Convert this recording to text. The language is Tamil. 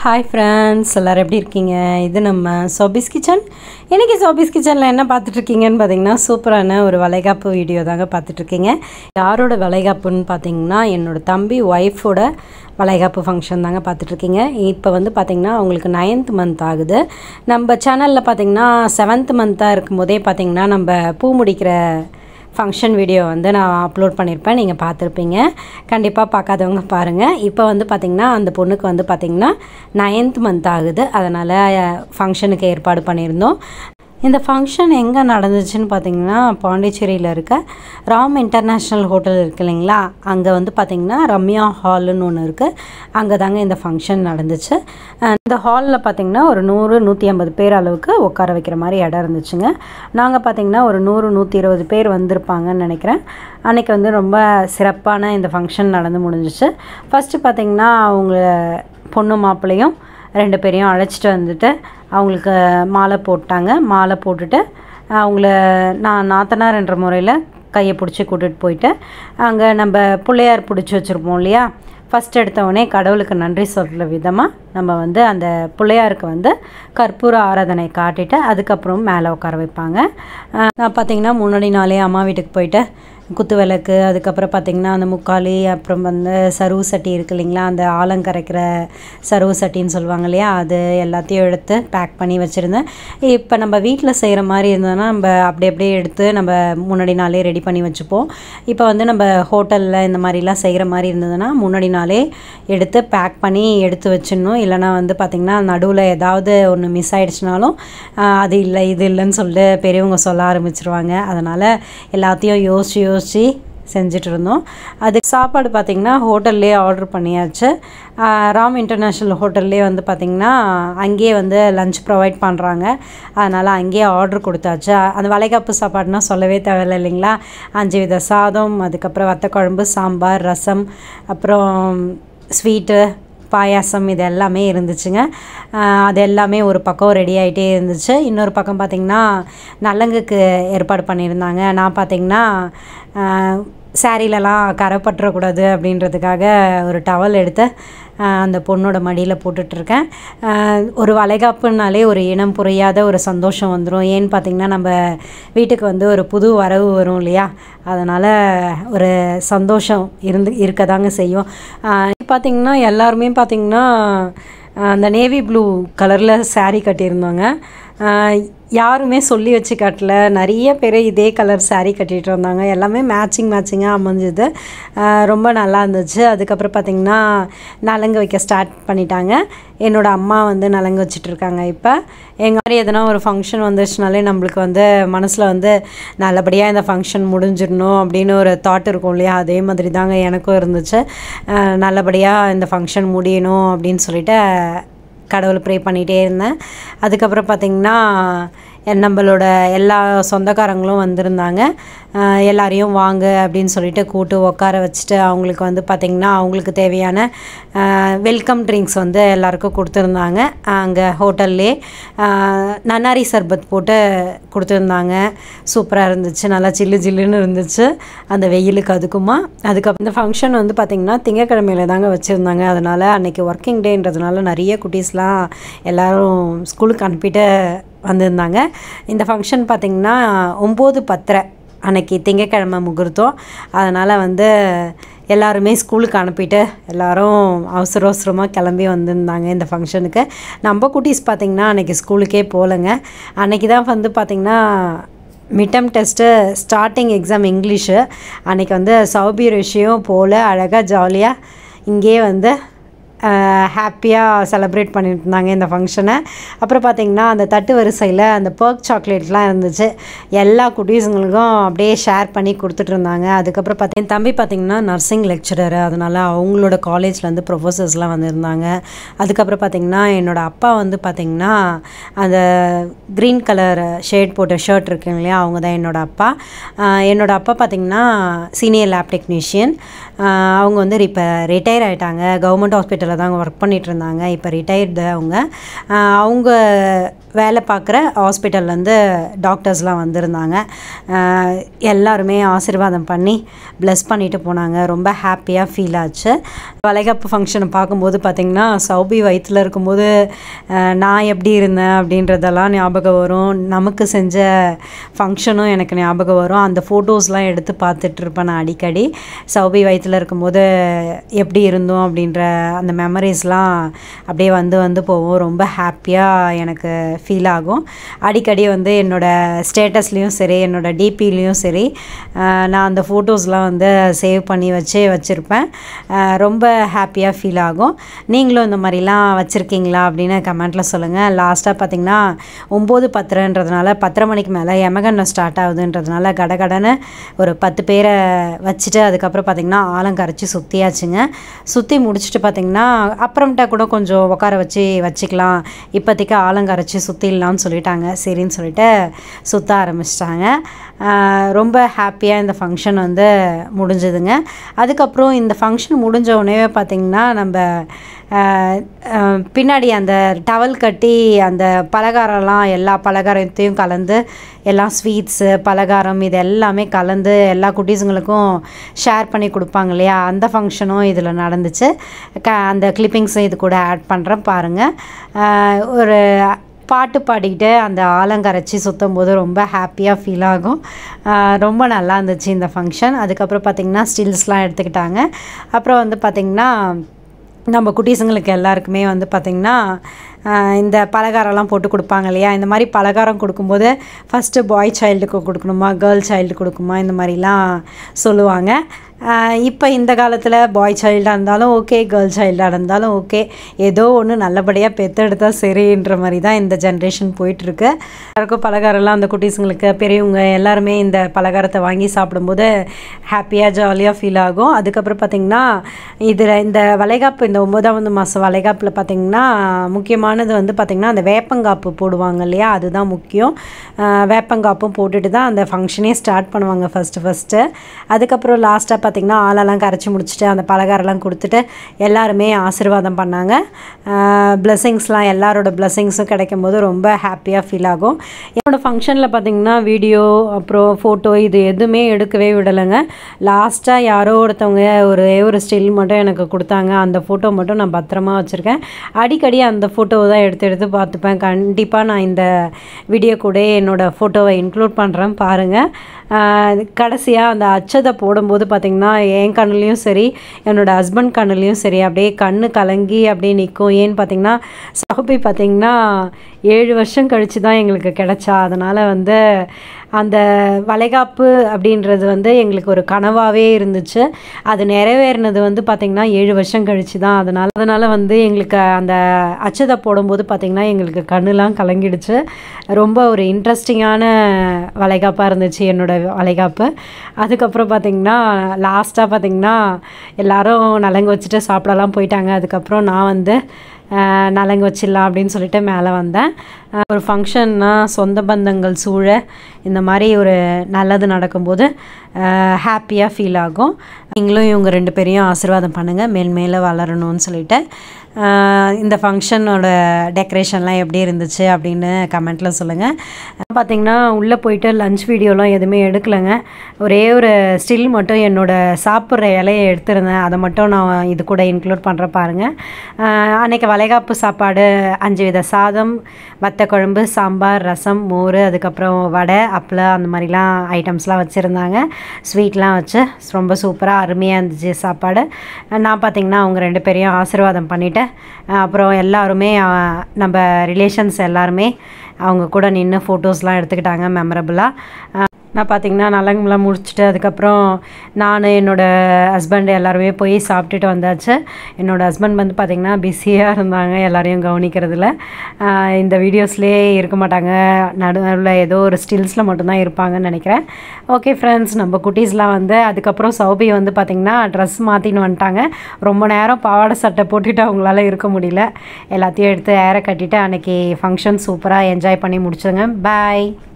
ஹாய் ஃப்ரெண்ட்ஸ் எல்லோரும் எப்படி இருக்கீங்க இது நம்ம சோபிஸ் கிச்சன் இன்றைக்கி சோபிஸ் கிச்சனில் என்ன பார்த்துட்ருக்கீங்கன்னு பார்த்தீங்கன்னா சூப்பரான ஒரு வளைகாப்பு வீடியோ தாங்க பார்த்துட்ருக்கீங்க யாரோட வளைகாப்புன்னு பார்த்தீங்கன்னா என்னோட தம்பி ஒய்ஃபோட வளைகாப்பு ஃபங்க்ஷன் தாங்க பார்த்துட்ருக்கீங்க இப்போ வந்து பார்த்திங்கன்னா அவங்களுக்கு நைன்த் மந்த் ஆகுது நம்ம சேனலில் பார்த்திங்கன்னா செவன்த் மந்த்தாக இருக்கும்போதே பார்த்திங்கன்னா நம்ம பூ முடிக்கிற ஃபங்க்ஷன் வீடியோ வந்து நான் அப்லோட் பண்ணியிருப்பேன் நீங்கள் பார்த்துருப்பீங்க கண்டிப்பாக பார்க்காதவங்க பாருங்கள் இப்போ வந்து பார்த்திங்கன்னா அந்த பொண்ணுக்கு வந்து பார்த்திங்கன்னா நைன்த் மந்த் ஆகுது அதனால் ஃபங்க்ஷனுக்கு ஏற்பாடு பண்ணியிருந்தோம் இந்த ஃபங்க்ஷன் எங்கே நடந்துச்சுன்னு பார்த்தீங்கன்னா பாண்டிச்சேரியில் இருக்க ராம் இன்டர்நேஷ்னல் ஹோட்டல் இருக்கு இல்லைங்களா அங்கே வந்து பார்த்திங்கன்னா ரம்யா ஹால்னு ஒன்று இருக்குது அங்கே தாங்க இந்த ஃபங்க்ஷன் நடந்துச்சு அஹ் இந்த ஹாலில் பார்த்திங்கன்னா ஒரு நூறு நூற்றி ஐம்பது பேர் அளவுக்கு உட்கார வைக்கிற மாதிரி இடம் இருந்துச்சுங்க நாங்கள் பார்த்திங்கன்னா ஒரு நூறு நூற்றி இருபது பேர் வந்திருப்பாங்கன்னு நினைக்கிறேன் அன்றைக்கி வந்து ரொம்ப சிறப்பான இந்த ஃபங்க்ஷன் நடந்து முடிஞ்சிச்சு ஃபஸ்ட்டு பார்த்திங்கன்னா அவங்க பொண்ணு மாப்பிள்ளையும் ரெண்டு பேரையும் அழைச்சிட்டு வந்துட்டு அவங்களுக்கு மாலை போட்டாங்க மாலை போட்டுட்டு அவங்கள நான் நாத்தனார்ன்ற முறையில் கையை பிடிச்சி கூட்டிகிட்டு போயிட்டு அங்கே நம்ம பிள்ளையார் பிடிச்சி வச்சுருப்போம் இல்லையா ஃபஸ்ட் எடுத்தவொடனே கடவுளுக்கு நன்றி சொல்கிற விதமாக நம்ம வந்து அந்த பிள்ளையாருக்கு வந்து கற்பூர ஆராதனை காட்டிட்டு அதுக்கப்புறம் மேலே உட்கார வைப்பாங்க அஹ் நான் பார்த்தீங்கன்னா முன்னாடி நாளே அம்மா வீட்டுக்கு போயிட்டு குத்து விளக்கு அதுக்கப்புறம் பார்த்திங்கன்னா அந்த முக்காலி அப்புறம் வந்து சருவு சட்டி இருக்கு இல்லைங்களா அந்த ஆலங்கரைக்கிற சருவு சட்டின்னு சொல்லுவாங்க இல்லையா அது எல்லாத்தையும் எடுத்து பேக் பண்ணி வச்சுருந்தேன் இப்போ நம்ம வீட்டில் செய்கிற மாதிரி இருந்ததுன்னா நம்ம அப்படி அப்படியே எடுத்து நம்ம முன்னாடி நாளே ரெடி பண்ணி வச்சுப்போம் இப்போ வந்து நம்ம ஹோட்டலில் இந்த மாதிரிலாம் செய்கிற மாதிரி இருந்ததுன்னா முன்னாடி நாளே எடுத்து பேக் பண்ணி எடுத்து வச்சிடணும் இல்லைனா வந்து பார்த்திங்கன்னா நடுவில் ஏதாவது ஒன்று மிஸ் ஆகிடுச்சுனாலும் அது இல்லை இது இல்லைன்னு சொல்லிட்டு பெரியவங்க சொல்ல ஆரம்பிச்சிருவாங்க அதனால் எல்லாத்தையும் யோசித்து யோசித்து செஞ்சுட்டு இருந்தோம் அதுக்கு சாப்பாடு பார்த்திங்கன்னா ஹோட்டல்லே ஆர்டர் பண்ணியாச்சு ஆஹ் ராம் இன்டர்நேஷ்னல் ஹோட்டல்லே வந்து பார்த்திங்கன்னா அங்கேயே வந்து லஞ்ச் ப்ரொவைட் பண்ணுறாங்க அதனால் அங்கேயே ஆர்டர் கொடுத்தாச்சு அந்த வளைகாப்பு சாப்பாடுனா சொல்லவே தேவையில்லை இல்லைங்களா அஞ்சு வித சாதம் அதுக்கப்புறம் வத்த குழம்பு சாம்பார் ரசம் அப்புறம் ஸ்வீட்டு பாயாசம் இது எல்லாமே இருந்துச்சுங்க ஆஹ் அது எல்லாமே ஒரு பக்கம் ரெடி ஆகிட்டே இருந்துச்சு இன்னொரு பக்கம் பார்த்திங்கன்னா நலங்குக்கு ஏற்பாடு பண்ணியிருந்தாங்க நான் பார்த்திங்கன்னா சாரீலலாம் கரை பற்றக்கூடாது அப்படின்றதுக்காக ஒரு டவல் எடுத்து ஆஹ் அந்த பொண்ணோட மடியில் போட்டுட்ருக்கேன் ஆஹ் ஒரு வளைகாப்புனாலே ஒரு இனம் புரியாத ஒரு சந்தோஷம் வந்துடும் ஏன்னு பார்த்திங்கன்னா நம்ம வீட்டுக்கு வந்து ஒரு புது வரவு வரும் இல்லையா அதனால் ஒரு சந்தோஷம் இருந்து இருக்க தாங்க செய்யும் பார்த்திங்கன்னா எல்லாருமே பார்த்திங்கன்னா அந்த நேவி ப்ளூ கலரில் saree கட்டியிருந்தாங்க ஆஹ் யாருமே சொல்லி வச்சு கட்டல நிறைய பேர் இதே கலர் saree கட்டிகிட்டு இருந்தாங்க எல்லாமே மேட்சிங் மேட்சிங்காக அமைஞ்சுது ஆஹ் ரொம்ப நல்லா இருந்துச்சு அதுக்கப்புறம் பார்த்திங்கன்னா நலங்கு வைக்க ஸ்டார்ட் பண்ணிட்டாங்க என்னோடய அம்மா வந்து நலங்கு வச்சிட்டு இருக்காங்க இப்போ எங்கள் மாதிரி எதனா ஒரு ஃபங்க்ஷன் வந்துச்சுனாலே நம்மளுக்கு வந்து மனசில் வந்து நல்லபடியாக இந்த ஃபங்க்ஷன் முடிஞ்சிடணும் அப்படின்னு ஒரு தாட் இருக்கும் இல்லையா அதே மாதிரி தாங்க எனக்கும் இருந்துச்சு ஆஹ் நல்லபடியாக இந்த ஃபங்க்ஷன் முடியணும் அப்படின்னு சொல்லிட்டு கடவுளை ப்ரே பண்ணிகிட்டே இருந்தேன் அதுக்கப்புறம் பார்த்திங்கன்னா என் நம்மளோட எல்லா சொந்தக்காரங்களும் வந்திருந்தாங்க ஆஹ் எல்லாரையும் வாங்க அப்படின்னு சொல்லிட்டு கூட்டு உட்கார வச்சுட்டு அவங்களுக்கு வந்து பார்த்திங்கன்னா அவங்களுக்கு தேவையான வெல்கம் ட்ரிங்க்ஸ் வந்து எல்லாருக்கும் கொடுத்துருந்தாங்க அங்கே ஹோட்டல்லே நன்னாரி சர்பத் போட்டு கொடுத்துருந்தாங்க சூப்பராக இருந்துச்சு நல்லா சில்லு ஜில்லுன்னு இருந்துச்சு அந்த வெயிலுக்கு அதுக்குமா அதுக்கப்புறம் இந்த ஃபங்க்ஷன் வந்து பார்த்திங்கன்னா திங்கக்கிழமையில தாங்க வச்சுருந்தாங்க அதனால் அன்றைக்கி ஒர்க்கிங் டேன்றதுனால நிறைய குட்டீஸ்லாம் எல்லோரும் ஸ்கூலுக்கு அனுப்பிட்டு வந்திருந்தாங்க இந்த ஃபங்க்ஷன் பார்த்திங்கன்னா ஒம்பது பத்தரை அன்னைக்கு திங்கக்கிழமை முகூர்த்தம் அதனால் வந்து எல்லாருமே ஸ்கூலுக்கு அனுப்பிட்டு எல்லாரும் அவசர அவசரமாக கிளம்பி வந்திருந்தாங்க இந்த ஃபங்க்ஷனுக்கு நம்ம குட்டீஸ் பார்த்திங்கன்னா அன்றைக்கி ஸ்கூலுக்கே போகலைங்க அன்றைக்கி தான் வந்து பார்த்திங்கன்னா midterm test starting exam English அன்றைக்கி வந்து சௌபி ரிஷியும் போல் அழகாக ஜாலியாக இங்கேயே வந்து ஹாப்பியாக செலிப்ரேட் பண்ணிட்டு இருந்தாங்க இந்த ஃபங்க்ஷனை அப்புறம் பார்த்திங்கன்னா அந்த தட்டு வரிசையில் அந்த பர்க் சாக்லேட்லாம் இருந்துச்சு எல்லா குட்டீஸுங்களுக்கும் அப்படியே ஷேர் பண்ணி கொடுத்துட்டு இருந்தாங்க அதுக்கப்புறம் பார்த்தி என் தம்பி பார்த்திங்கன்னா நர்சிங் லெக்சரர் அதனால் அவங்களோட காலேஜ்லேருந்து ப்ரொஃபஸர்ஸ்லாம் வந்திருந்தாங்க அதுக்கப்புறம் பார்த்திங்கன்னா என்னோடய அப்பா வந்து பார்த்திங்கன்னா அந்த க்ரீன் கலர் ஷேட் போட்ட ஷர்ட் இருக்குங்க இல்லையா அவங்க தான் என்னோடய அப்பா ஆஹ் என்னோட அப்பா பார்த்திங்கன்னா சீனியர் லேப் டெக்னீஷியன் ஆஹ் அவங்க வந்து இப்போ ரிட்டையர் ஆகிட்டாங்க கவர்மெண்ட் ஹாஸ்பிட்டலில் தான் ஒர்க் பண்ணிட்டு இருந்தாங்க இப்போ ரிட்டையர்டு அவங்க ஆஹ் அவங்க வேலை பார்க்குற ஹாஸ்பிட்டல்லேருந்து டாக்டர்ஸ்லாம் வந்திருந்தாங்க ஆஹ் எல்லாருமே ஆசீர்வாதம் பண்ணி ப்ளஸ் பண்ணிட்டு போனாங்க ரொம்ப ஹாப்பியாக ஃபீல் ஆச்சு வளைகாப்பு ஃபங்க்ஷனை பார்க்கும்போது பார்த்திங்கன்னா சௌபி வயிற்றில் இருக்கும்போது ஆஹ் நான் எப்படி இருந்தேன் அப்படின்றதெல்லாம் ஞாபகம் வரும் நமக்கு செஞ்ச ஃபங்க்ஷனும் எனக்கு ஞாபகம் வரும் அந்த ஃபோட்டோஸ்லாம் எடுத்து பார்த்துட்டு இருப்பேன் நான் அடிக்கடி சௌபி வயிற்றில் இருக்கும்போது எப்படி இருந்தோம் அப்படின்ற அந்த மெமரிஸ்லாம் அப்படியே வந்து வந்து போகும் ரொம்ப ஹாப்பியாக எனக்கு ஃபீல் ஆகும் அடிக்கடி வந்து என்னோடய ஸ்டேட்டஸ்லேயும் சரி என்னோடய டிபிலையும் சரி ஆஹ் நான் அந்த ஃபோட்டோஸ்லாம் வந்து சேவ் பண்ணி வச்சு வச்சுருப்பேன் ஆஹ் ரொம்ப ஹாப்பியாக ஃபீல் ஆகும் நீங்களும் இந்த மாதிரிலாம் வச்சுருக்கீங்களா அப்படின்னு கமெண்ட்டில் சொல்லுங்கள் லாஸ்ட்டாக பார்த்தீங்கன்னா ஒம்பது பத்தரைன்றதுனால பத்தரை மணிக்கு மேலே யமகண்டம் ஸ்டார்ட் ஆகுதுன்றதுனால கடகடன்னு ஒரு பத்து பேரை வச்சுட்டு அதுக்கப்புறம் பார்த்திங்கன்னா ஆலம் கரைச்சி சுற்றியாச்சுங்க சுற்றி முடிச்சுட்டு பார்த்திங்கன்னா அப்புறமேட்டா கூட கொஞ்சம் உட்கார வச்சு வச்சுக்கலாம் இப்போதைக்கு ஆலம் கரைச்சி சுற்றிடலாம்னு சொல்லிட்டாங்க சரின்னு சொல்லிட்டு சுற்ற ஆரம்பிச்சிட்டாங்க ரொம்ப ஹாப்பியாக இந்த ஃபங்க்ஷன் வந்து முடிஞ்சதுங்க அதுக்கப்புறம் இந்த ஃபங்க்ஷன் முடிஞ்ச உடனே பார்த்திங்கன்னா நம்ம ஆஹ் ஆஹ் பின்னாடி அந்த டவல் கட்டி அந்த பலகாரம்லாம் எல்லா பலகாரத்தையும் கலந்து எல்லாம் ஸ்வீட்ஸு பலகாரம் இது எல்லாமே கலந்து எல்லா குட்டீஸுங்களுக்கும் ஷேர் பண்ணி கொடுப்பாங்க இல்லையா அந்த ஃபங்க்ஷனும் இதில் நடந்துச்சு க அந்த கிளிப்பிங்ஸும் இது கூட ஆட் பண்ணுறேன் பாருங்கள் ஒரு பாட்டு பாடிக்கிட்டு அந்த ஆலங்கரைச்சி சுற்றும் போது ரொம்ப ஹாப்பியாக ஃபீல் ஆகும் ஆஹ் ரொம்ப நல்லா இருந்துச்சு இந்த ஃபங்க்ஷன் அதுக்கப்புறம் பார்த்திங்கன்னா ஸ்டில்ஸ்லாம் எடுத்துக்கிட்டாங்க அப்புறம் வந்து பார்த்திங்கன்னா நம்ம குட்டீஸுங்களுக்கு எல்லாருக்குமே வந்து பார்த்திங்கன்னா ஆஹ் இந்த பலகாரம்லாம் போட்டு கொடுப்பாங்க இல்லையா இந்த மாதிரி பலகாரம் கொடுக்கும்போது ஃபஸ்ட்டு பாய் சைல்டுக்கு கொடுக்கணுமா கேர்ள் சைல்டு கொடுக்குமா இந்த மாதிரிலாம் சொல்லுவாங்க இப்போ இந்த காலத்தில் பாய் சைல்டாக இருந்தாலும் ஓகே கேர்ள் சைல்டாக இருந்தாலும் ஓகே ஏதோ ஒன்று நல்லபடியாக பெற்றெடுத்தா சரின்ற மாதிரி தான் இந்த ஜென்ரேஷன் போயிட்டுருக்கு எல்லாருக்கும் பலகாரம்லாம் அந்த குட்டீஸுங்களுக்கு பெரியவங்க எல்லாருமே இந்த பலகாரத்தை வாங்கி சாப்பிடும்போது ஹாப்பியாக ஜாலியாக ஃபீல் ஆகும் அதுக்கப்புறம் பார்த்திங்கன்னா இதில் இந்த வளைகாப்பு இந்த ஒன்பதாவது மாதம் வளைகாப்பில் பார்த்திங்கன்னா முக்கியமானது வந்து பார்த்திங்கன்னா அந்த வேப்பங்காப்பு போடுவாங்க இல்லையா அதுதான் முக்கியம் ஆஹ் வேப்பங்காப்பும் போட்டுட்டு தான் அந்த ஃபங்க்ஷனே ஸ்டார்ட் பண்ணுவாங்க ஃபஸ்ட்டு ஃபஸ்ட்டு அதுக்கப்புறம் லாஸ்ட்டாக பார்த்திங்கன்னா ஆளெல்லாம் கரைச்சி முடிச்சுட்டு அந்த பலகாரம்லாம் கொடுத்துட்டு எல்லாருமே ஆசீர்வாதம் பண்ணாங்க பிளெஸ்ஸிங்ஸ்லாம் எல்லாரோட பிளெஸ்ஸிங்ஸும் கிடைக்கும் போது ரொம்ப ஹாப்பியாக ஃபீல் ஆகும் என்னோடய ஃபங்க்ஷனில் பார்த்திங்கன்னா வீடியோ அப்புறம் ஃபோட்டோ இது எதுவுமே எடுக்கவே விடலைங்க லாஸ்ட்டாக யாரோ ஒருத்தவங்க ஒரு ஒரு ஸ்டில் மட்டும் எனக்கு கொடுத்தாங்க அந்த ஃபோட்டோ மட்டும் நான் பத்திரமா வச்சுருக்கேன் அடிக்கடி அந்த ஃபோட்டோவை தான் எடுத்து எடுத்து பார்த்துப்பேன் கண்டிப்பாக நான் இந்த வீடியோ கூட என்னோடய ஃபோட்டோவை இன்க்ளூட் பண்ணுறேன் பாருங்கள் கடைசியாக அந்த அச்சதை போடும்போது பார்த்திங்கன்னா என் கண்ணுலேயும் சரி என்னோடய ஹஸ்பண்ட் கண்ணுலேயும் சரி அப்படியே கண்ணு கலங்கி அப்படியே நிற்கும் ஏன்னு பார்த்திங்கன்னா சௌபி பார்த்திங்கன்னா ஏழு வருஷம் கழித்து தான் எங்களுக்கு கிடைச்சா அதனால் வந்து அந்த வளைகாப்பு அப்படின்றது வந்து எங்களுக்கு ஒரு கனவாகவே இருந்துச்சு அது நிறைவேறினது வந்து பார்த்திங்கன்னா ஏழு வருஷம் கழிச்சு தான் அதனால் அதனால் வந்து எங்களுக்கு அந்த அச்சதை போடும்போது பார்த்திங்கன்னா எங்களுக்கு கண்ணுலாம் கலங்கிடுச்சு ரொம்ப ஒரு இன்ட்ரெஸ்டிங்கான வளைகாப்பாக இருந்துச்சு என்னோடய வளைகாப்பு அதுக்கப்புறம் பார்த்திங்கன்னா லாஸ்ட்டாக பார்த்திங்கன்னா எல்லாரும் நலங்கு வச்சுட்டு சாப்பிடலாம் போயிட்டாங்க அதுக்கப்புறம் நான் வந்து ஆஹ் நலங்கு வச்சிடலாம் அப்படின்னு சொல்லிட்டு மேலே வந்தேன் ஆஹ் ஒரு ஃபங்க்ஷன்னா சொந்த பந்தங்கள் சூழ இந்த மாதிரி ஒரு நல்லது நடக்கும்போது ஹாப்பியாக ஃபீல் ஆகும் நீங்களும் இவங்க ரெண்டு பேரையும் ஆசீர்வாதம் பண்ணுங்கள் மேல் மேலே வளரணும்னு சொல்லிட்டு ஆஹ் இந்த ஃபங்க்ஷனோட டெக்கரேஷன்லாம் எப்படி இருந்துச்சு அப்படின்னு கமெண்ட்டில் சொல்லுங்கள் பார்த்தீங்கன்னா உள்ளே போயிட்டு லஞ்ச் வீடியோலாம் எதுவுமே எடுக்கலைங்க ஒரே ஒரு ஸ்டில் மட்டும் என்னோடய சாப்பிட்ற இலையை எடுத்திருந்தேன் அதை மட்டும் நான் இது கூட இன்க்ளூட் பண்ணுற பாருங்கள் ஆஹ் அன்னைக்கு வளைகாப்பு சாப்பாடு அஞ்சு வித சாதம் வத்த குழம்பு சாம்பார் ரசம் மோர் அதுக்கப்புறம் வடை அப்பளம் அந்த மாதிரிலாம் ஐட்டம்ஸ்லாம் வச்சுருந்தாங்க ஸ்வீட்லாம் வச்சு ரொம்ப சூப்பராக அருமையாக இருந்துச்சு சாப்பாடு நான் பார்த்திங்கன்னா அவங்க ரெண்டு பேரையும் ஆசீர்வாதம் பண்ணிவிட்டு அப்புறம் எல்லாருமே அஹ், நம்ம ரிலேஷன்ஸ் எல்லாருமே அவங்க கூட நின்று ஃபோட்டோஸ்லாம் எடுத்துக்கிட்டாங்க மெமரபுளாக நான் பார்த்திங்கன்னா நலங்குலாம் முடிச்சுட்டு அதுக்கப்புறம் நான் என்னோடய ஹஸ்பண்ட் எல்லாருமே போய் சாப்பிட்டுட்டு வந்தாச்சு என்னோடய ஹஸ்பண்ட் வந்து பார்த்திங்கன்னா பிஸியாக இருந்தாங்க எல்லாரையும் கவனிக்கிறதுல ஆஹ் இந்த வீடியோஸ்லேயே இருக்க மாட்டாங்க நடுவில் ஏதோ ஒரு ஸ்டில்ஸில் மட்டும்தான் இருப்பாங்கன்னு நினைக்கிறேன் ஓகே ஃப்ரெண்ட்ஸ் நம்ம குட்டீஸ்லாம் வந்து அதுக்கப்புறம் சௌபி வந்து பார்த்திங்கன்னா ட்ரெஸ் மாற்றின்னு வந்துட்டாங்க ரொம்ப நேரம் பாவாடை சட்டை போட்டுட்டு அவங்களால இருக்க முடியல எல்லாத்தையும் எடுத்து ஏற கட்டிட்டு அன்னைக்கு ஃபங்க்ஷன் சூப்பராக என்ஜாய் பண்ணி முடிச்சோங்க பாய்